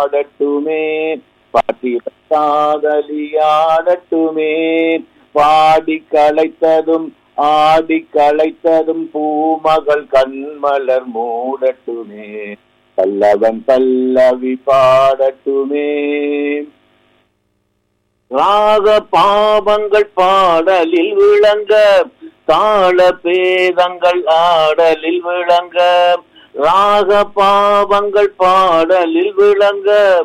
ஆடட்டுமே பாட்டிட காதலியாடட்டுமே பாடி களைத்ததும் ஆடி களைத்ததும் பூமகள் கண்மலர் மூடட்டுமே பல்லவன் பல்லவி பாடட்டுமே ராக பாவங்கள் பாடலில் விளங்க தாள பேதங்கள் ஆடலில் விளங்க ராக பாவங்கள் பாடலில் விளங்க